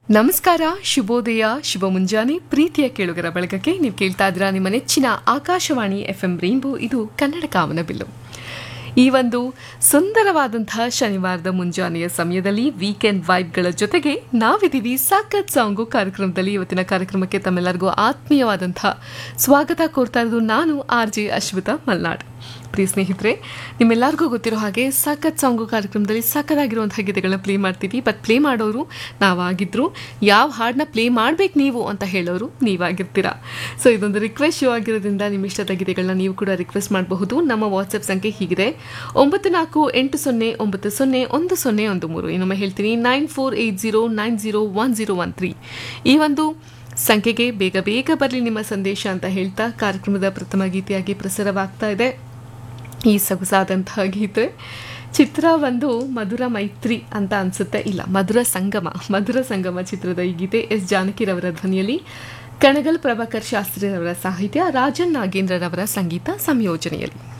ನಮಸ್ಕಾರ ಶುಭೋದಯ ಶುಭ ಮುಂಜಾನೆ ಪ್ರೀತಿಯ ಕೇಳುಗರ ಬಳಗಕ್ಕೆ ನೀವು ಕೇಳ್ತಾ ಇದ್ದೀರಾ ನಿಮ್ಮ ನೆಚ್ಚಿನ ಆಕಾಶವಾಣಿ ಎಫ್ ಎಂ ರೈನ್ಬೋ ಇದು ಕನ್ನಡ ಕಾಮನ ಬಿಲ್ಲು ಈ ಒಂದು ಸುಂದರವಾದಂತಹ ಶನಿವಾರದ ಮುಂಜಾನೆಯ ಸಮಯದಲ್ಲಿ ವೀಕೆಂಡ್ ವೈಬ್ಗಳ ಜೊತೆಗೆ ನಾವಿದ್ದೀವಿ ಸಾಕತ್ ಸಾಂಗು ಕಾರ್ಯಕ್ರಮದಲ್ಲಿ ಇವತ್ತಿನ ಕಾರ್ಯಕ್ರಮಕ್ಕೆ ತಮ್ಮೆಲ್ಲರಿಗೂ ಆತ್ಮೀಯವಾದಂತಹ ಸ್ವಾಗತ ಕೋರ್ತಾ ಇರೋದು ನಾನು ಆರ್ ಜೆ ಅಶ್ವಿತಾ ಮಲ್ನಾಡ್ ಪ್ರಿಯ ಸ್ನೇಹಿತರೆ ನಿಮ್ಮೆಲ್ಲರಿಗೂ ಗೊತ್ತಿರೋ ಹಾಗೆ ಸಾಕತ್ ಸಾಂಗು ಕಾರ್ಯಕ್ರಮದಲ್ಲಿ ಸಕ್ಕದಾಗಿರುವಂತಹ ಗೀತೆಗಳನ್ನ ಪ್ಲೇ ಮಾಡ್ತೀವಿ ಬಟ್ ಪ್ಲೇ ಮಾಡೋರು ನಾವಾಗಿದ್ರು ಯಾವ ಹಾಡನ್ನ ಪ್ಲೇ ಮಾಡ್ಬೇಕು ನೀವು ಅಂತ ಹೇಳೋರು ನೀವಾಗಿರ್ತೀರಾ ಸೊ ಇದೊಂದು ರಿಕ್ವೆಸ್ಟ್ ಶೋ ಆಗಿರೋದ್ರಿಂದ ನಿಮ್ಮ ಇಷ್ಟದ ಗೀತೆಗಳನ್ನ ನೀವು ಕೂಡ ರಿಕ್ವೆಸ್ಟ್ ಮಾಡಬಹುದು ನಮ್ಮ ವಾಟ್ಸಪ್ ಸಂಖ್ಯೆ ಹೀಗಿದೆ ಒಂಬತ್ತು ನಾಲ್ಕು ಎಂಟು ಸೊನ್ನೆ ಒಂಬತ್ತು ಸೊನ್ನೆ ಒಂದು ಸೊನ್ನೆ ಒಂದು ಮೂರು ಇನ್ನೊಮ್ಮೆ ಹೇಳ್ತೀನಿ nine four eight zero nine zero one zero one three ಈ ಒಂದು ಸಂಖ್ಯೆಗೆ ಬೇಗ ಬೇಗ ಬರಲಿ ನಿಮ್ಮ ಸಂದೇಶ ಅಂತ ಹೇಳ್ತಾ ಕಾರ್ಯಕ್ರಮದ ಪ್ರಥಮ ಗೀತೆಯಾಗಿ ಪ್ರಸಾರವಾಗ್ತಾ ಇದೆ ಈ ಸೊಗಸಾದಂತಹ ಗೀತೆ ಚಿತ್ರ ಒಂದು ಮಧುರ ಮೈತ್ರಿ ಅಂತ ಅನ್ಸುತ್ತೆ ಇಲ್ಲ ಮಧುರ ಸಂಗಮ ಮಧುರ ಸಂಗಮ ಚಿತ್ರದ ಈ ಗೀತೆ ಎಸ್ ಜಾನಕಿರವರ ಧ್ವನಿಯಲ್ಲಿ ಕಣಗಲ್ ಪ್ರಭಾಕರ್ ಶಾಸ್ತ್ರಿರವರ ಸಾಹಿತ್ಯ ರಾಜನ್ ನಾಗೇಂದ್ರರವರ ಸಂಗೀತ ಸಂಯೋಜನೆಯಲ್ಲಿ